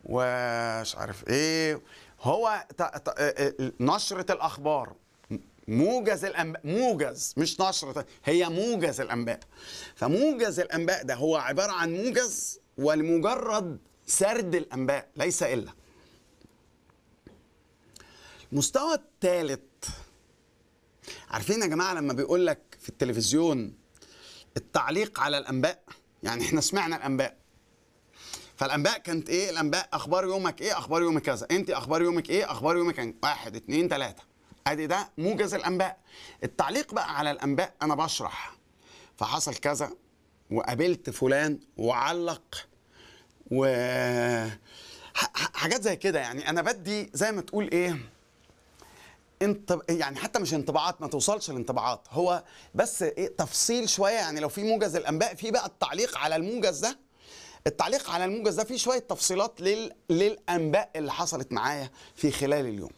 ومش عارف ايه هو ت- ت- آه، آه، نشرة الأخبار موجز الأنباء موجز مش نشرة هي موجز الأنباء فموجز الأنباء ده هو عبارة عن موجز ولمجرد سرد الأنباء ليس إلا المستوى الثالث عارفين يا جماعة لما بيقول لك في التلفزيون التعليق على الأنباء يعني احنا سمعنا الأنباء فالانباء كانت ايه الانباء اخبار يومك ايه اخبار يومك كذا انت اخبار يومك ايه اخبار يومك كان واحد اتنين تلاته ادي ده موجز الانباء التعليق بقى على الانباء انا بشرح فحصل كذا وقابلت فلان وعلق و ح- ح- حاجات زي كده يعني انا بدي زي ما تقول ايه انت يعني حتى مش انطباعات ما توصلش لانطباعات هو بس ايه تفصيل شويه يعني لو في موجز الانباء في بقى التعليق على الموجز ده التعليق على الموجز ده فيه شويه تفصيلات لل... للانباء اللي حصلت معايا في خلال اليوم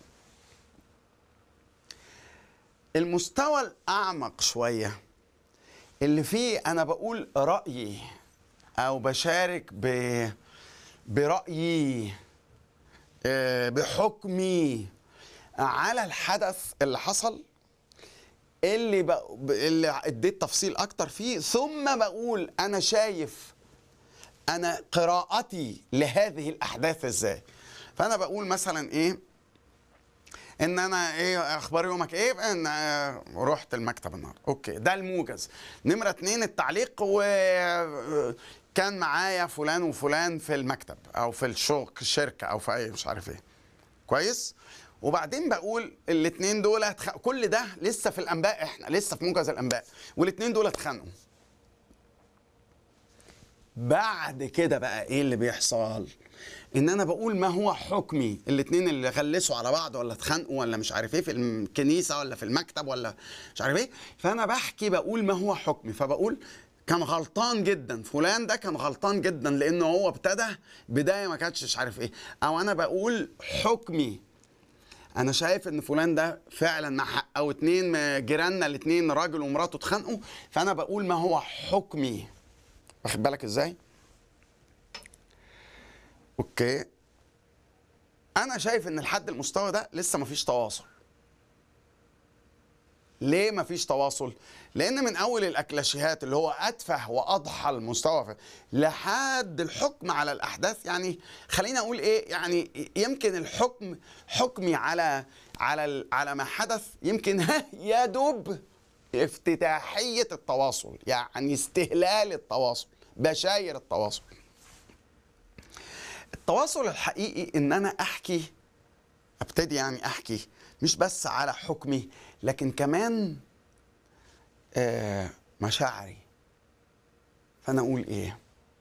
المستوى الاعمق شويه اللي فيه انا بقول رايي او بشارك ب... برايي آه، بحكمي على الحدث اللي حصل اللي ب... اللي اديت تفصيل اكتر فيه ثم بقول انا شايف انا قراءتي لهذه الاحداث ازاي فانا بقول مثلا ايه ان انا ايه اخبار يومك ايه ان آه، رحت المكتب النهارده اوكي ده الموجز نمره اتنين التعليق وكان معايا فلان وفلان في المكتب او في الشغل الشركه او في اي مش عارف ايه كويس وبعدين بقول الاثنين دول هتخ... كل ده لسه في الانباء احنا لسه في موجز الانباء والاثنين دول اتخانقوا بعد كده بقى ايه اللي بيحصل ان انا بقول ما هو حكمي الاثنين اللي غلسوا على بعض ولا اتخانقوا ولا مش عارف ايه في الكنيسه ولا في المكتب ولا مش عارف ايه فانا بحكي بقول ما هو حكمي فبقول كان غلطان جدا فلان ده كان غلطان جدا لانه هو ابتدى بدايه ما كانتش مش عارف ايه او انا بقول حكمي انا شايف ان فلان ده فعلا مع حق او اتنين جيراننا الاتنين راجل ومراته اتخانقوا فانا بقول ما هو حكمي واخد بالك ازاي اوكي انا شايف ان لحد المستوى ده لسه مفيش تواصل ليه مفيش تواصل لان من اول الاكلاشيهات اللي هو اتفه واضحى المستوى في- لحد الحكم على الاحداث يعني خليني اقول ايه يعني يمكن الحكم حكمي على على ال- على ما حدث يمكن يا دوب افتتاحيه التواصل يعني استهلال التواصل بشاير التواصل التواصل الحقيقي ان انا احكي ابتدي يعني احكي مش بس على حكمي لكن كمان آه مشاعري فانا اقول ايه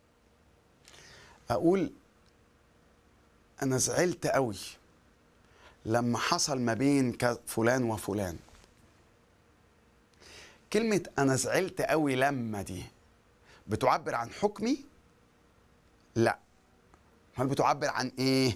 اقول انا زعلت قوي لما حصل ما بين ك- فلان وفلان كلمة أنا زعلت قوي لما دي بتعبر عن حكمي؟ لا هل بتعبر عن إيه؟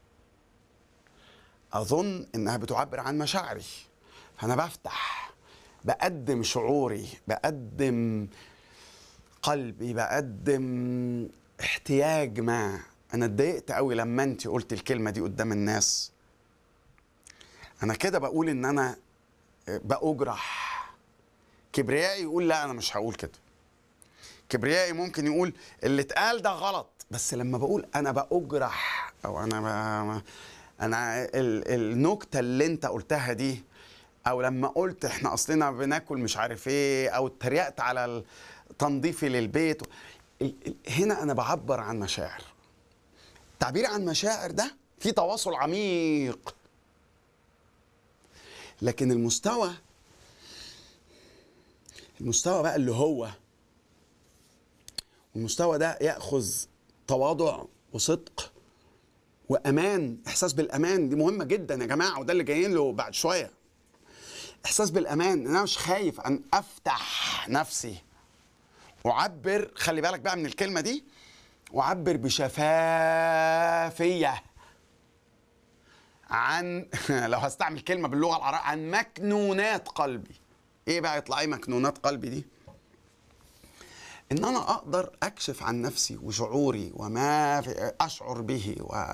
أظن إنها بتعبر عن مشاعري فأنا بفتح بقدم شعوري بقدم قلبي بقدم احتياج ما أنا اتضايقت قوي لما أنت قلت الكلمة دي قدام الناس أنا كده بقول إن أنا بأجرح كبريائي يقول لا أنا مش هقول كده كبريائي ممكن يقول اللي اتقال ده غلط بس لما بقول انا باجرح او انا ب... انا ال... النكته اللي انت قلتها دي او لما قلت احنا اصلنا بناكل مش عارف ايه او اتريقت على ال- تنظيفي للبيت ال... ال... هنا انا بعبر عن مشاعر التعبير عن مشاعر ده في تواصل عميق لكن المستوى المستوى بقى اللي هو المستوى ده ياخذ تواضع وصدق وامان احساس بالامان دي مهمه جدا يا جماعه وده اللي جايين له بعد شويه احساس بالامان ان انا مش خايف ان افتح نفسي واعبر خلي بالك بقى من الكلمه دي واعبر بشفافيه عن لو هستعمل كلمه باللغه العربيه عن مكنونات قلبي ايه بقى يطلع ايه مكنونات قلبي دي ان انا اقدر اكشف عن نفسي وشعوري وما في اشعر به و